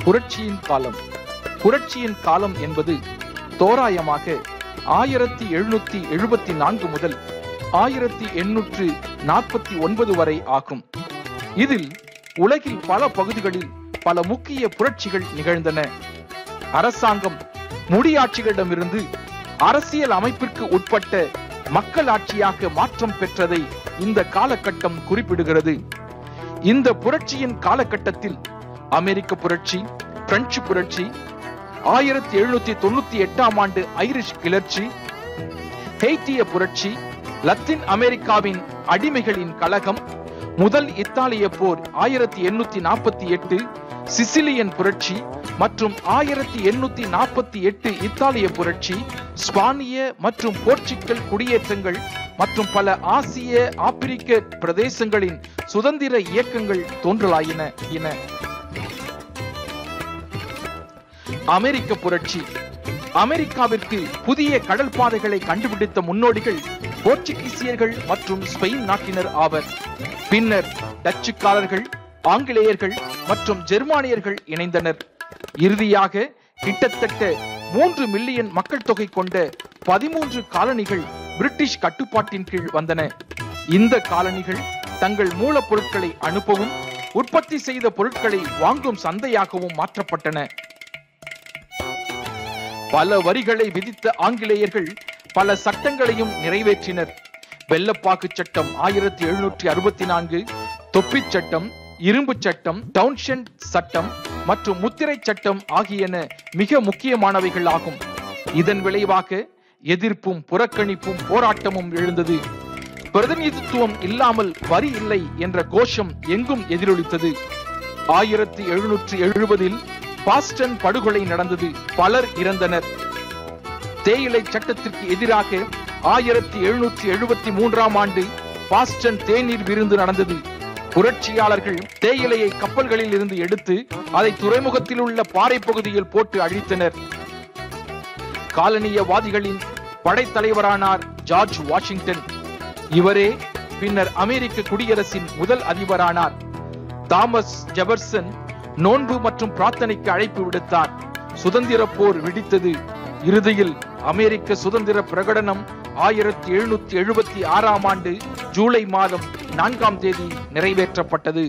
புரட்சியின் காலம் புரட்சியின் காலம் என்பது தோராயமாக ஆயிரத்தி எழுநூத்தி எழுபத்தி நான்கு முதல் ஆயிரத்தி எண்ணூற்று நாற்பத்தி ஒன்பது வரை ஆகும் இதில் உலகில் பல பகுதிகளில் பல முக்கிய புரட்சிகள் நிகழ்ந்தன அரசாங்கம் முடியாட்சிகளிடமிருந்து அரசியல் அமைப்பிற்கு உட்பட்ட மக்கள் ஆட்சியாக மாற்றம் பெற்றதை இந்த காலகட்டம் குறிப்பிடுகிறது இந்த புரட்சியின் காலகட்டத்தில் அமெரிக்க புரட்சி பிரெஞ்சு புரட்சி ஆயிரத்தி எழுநூத்தி தொண்ணூத்தி எட்டாம் ஆண்டு ஐரிஷ் கிளர்ச்சி ஹெய்த்திய புரட்சி லத்தீன் அமெரிக்காவின் அடிமைகளின் கழகம் முதல் இத்தாலிய போர் ஆயிரத்தி எண்ணூத்தி நாற்பத்தி எட்டு சிசிலியன் புரட்சி மற்றும் ஆயிரத்தி எண்ணூத்தி நாற்பத்தி எட்டு இத்தாலிய புரட்சி ஸ்பானிய மற்றும் போர்ச்சுகல் குடியேற்றங்கள் மற்றும் பல ஆசிய ஆப்பிரிக்க பிரதேசங்களின் சுதந்திர இயக்கங்கள் தோன்றலாயின என அமெரிக்க புரட்சி அமெரிக்காவிற்கு புதிய கடல் பாதைகளை கண்டுபிடித்த முன்னோடிகள் போர்ச்சுகீசியர்கள் மற்றும் ஸ்பெயின் நாட்டினர் ஆவர் பின்னர் டச்சுக்காரர்கள் ஆங்கிலேயர்கள் மற்றும் ஜெர்மானியர்கள் இணைந்தனர் இறுதியாக கிட்டத்தட்ட மூன்று மில்லியன் மக்கள் தொகை கொண்ட பதிமூன்று காலனிகள் பிரிட்டிஷ் கட்டுப்பாட்டின் கீழ் வந்தன இந்த காலனிகள் தங்கள் மூலப்பொருட்களை அனுப்பவும் உற்பத்தி செய்த பொருட்களை வாங்கும் சந்தையாகவும் மாற்றப்பட்டன பல வரிகளை விதித்த ஆங்கிலேயர்கள் பல சட்டங்களையும் நிறைவேற்றினர் வெள்ளப்பாக்கு சட்டம் ஆயிரத்தி எழுநூற்றி அறுபத்தி நான்கு தொப்பிச் சட்டம் இரும்பு சட்டம் டவுன்ஷென்ட் சட்டம் மற்றும் முத்திரை சட்டம் ஆகியன மிக முக்கியமானவைகள் ஆகும் இதன் விளைவாக எதிர்ப்பும் புறக்கணிப்பும் போராட்டமும் எழுந்தது பிரதிநிதித்துவம் இல்லாமல் வரி இல்லை என்ற கோஷம் எங்கும் எதிரொலித்தது ஆயிரத்தி எழுநூற்றி எழுபதில் பாஸ்டன் படுகொலை நடந்தது பலர் இறந்தனர் தேயிலை சட்டத்திற்கு எதிராக ஆயிரத்தி எழுநூற்றி எழுபத்தி மூன்றாம் ஆண்டு பாஸ்டன் தேநீர் விருந்து நடந்தது புரட்சியாளர்கள் தேயிலையை கப்பல்களில் இருந்து எடுத்து அதை துறைமுகத்தில் உள்ள பாறை பகுதியில் போட்டு அழித்தனர் காலனியவாதிகளின் படைத்தலைவரானார் ஜார்ஜ் வாஷிங்டன் இவரே பின்னர் அமெரிக்க குடியரசின் முதல் அதிபரானார் தாமஸ் ஜெபர்சன் நோன்பு மற்றும் பிரார்த்தனைக்கு அழைப்பு விடுத்தார் சுதந்திர போர் வெடித்தது இறுதியில் அமெரிக்க சுதந்திர பிரகடனம் ஆயிரத்தி எழுநூத்தி எழுபத்தி ஆறாம் ஆண்டு ஜூலை மாதம் நான்காம் தேதி நிறைவேற்றப்பட்டது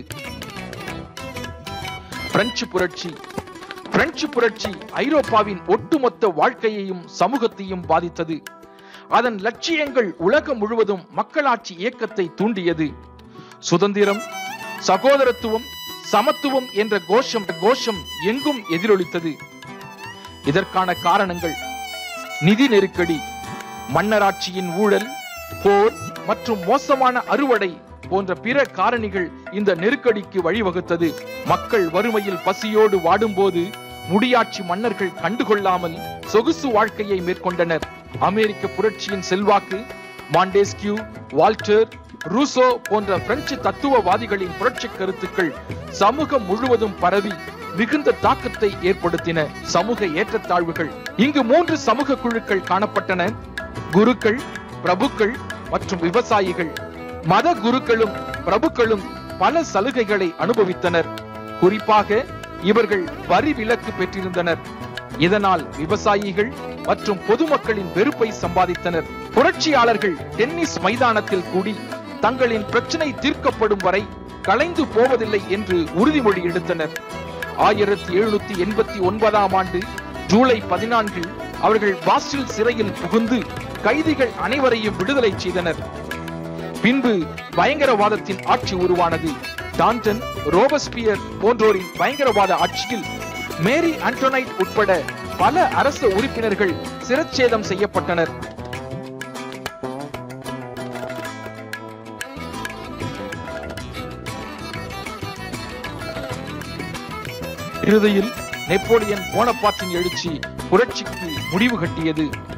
பிரெஞ்சு புரட்சி பிரெஞ்சு புரட்சி ஐரோப்பாவின் ஒட்டுமொத்த வாழ்க்கையையும் சமூகத்தையும் பாதித்தது அதன் லட்சியங்கள் உலகம் முழுவதும் மக்களாட்சி இயக்கத்தை தூண்டியது சுதந்திரம் சகோதரத்துவம் சமத்துவம் என்ற கோஷம் கோஷம் எங்கும் எதிரொலித்தது இதற்கான காரணங்கள் நிதி நெருக்கடி மன்னராட்சியின் ஊழல் போர் மற்றும் மோசமான அறுவடை போன்ற பிற காரணிகள் இந்த நெருக்கடிக்கு வழிவகுத்தது மக்கள் வறுமையில் பசியோடு வாடும்போது முடியாட்சி மன்னர்கள் கண்டுகொள்ளாமல் சொகுசு வாழ்க்கையை மேற்கொண்டனர் அமெரிக்க புரட்சியின் செல்வாக்கு மாண்டேஸ்கியூ வால்டர் ரூசோ போன்ற பிரெஞ்சு தத்துவவாதிகளின் புரட்சி கருத்துக்கள் சமூகம் முழுவதும் பரவி மிகுந்த தாக்கத்தை ஏற்படுத்தின சமூக ஏற்றத்தாழ்வுகள் இங்கு மூன்று சமூக குழுக்கள் காணப்பட்டன குருக்கள் பிரபுக்கள் மற்றும் விவசாயிகள் மத குருக்களும் பிரபுக்களும் பல சலுகைகளை அனுபவித்தனர் குறிப்பாக இவர்கள் வரி விலக்கு பெற்றிருந்தனர் இதனால் விவசாயிகள் மற்றும் பொதுமக்களின் வெறுப்பை சம்பாதித்தனர் புரட்சியாளர்கள் டென்னிஸ் மைதானத்தில் கூடி தங்களின் பிரச்சனை தீர்க்கப்படும் வரை கலைந்து போவதில்லை என்று உறுதிமொழி எடுத்தனர் ஆயிரத்தி எழுநூத்தி எண்பத்தி ஒன்பதாம் ஆண்டு ஜூலை பதினான்கில் அவர்கள் பாஸ்டில் சிறையில் புகுந்து கைதிகள் அனைவரையும் விடுதலை செய்தனர் பின்பு பயங்கரவாதத்தின் ஆட்சி உருவானது டான்டன் ரோபஸ்பியர் போன்றோரின் பயங்கரவாத ஆட்சியில் மேரி ஆண்டோனைட் உட்பட பல அரச உறுப்பினர்கள் சிரச்சேதம் செய்யப்பட்டனர் இறுதியில் நெப்போலியன் போனபார்ட்டின் எழுச்சி புரட்சிக்கு முடிவு கட்டியது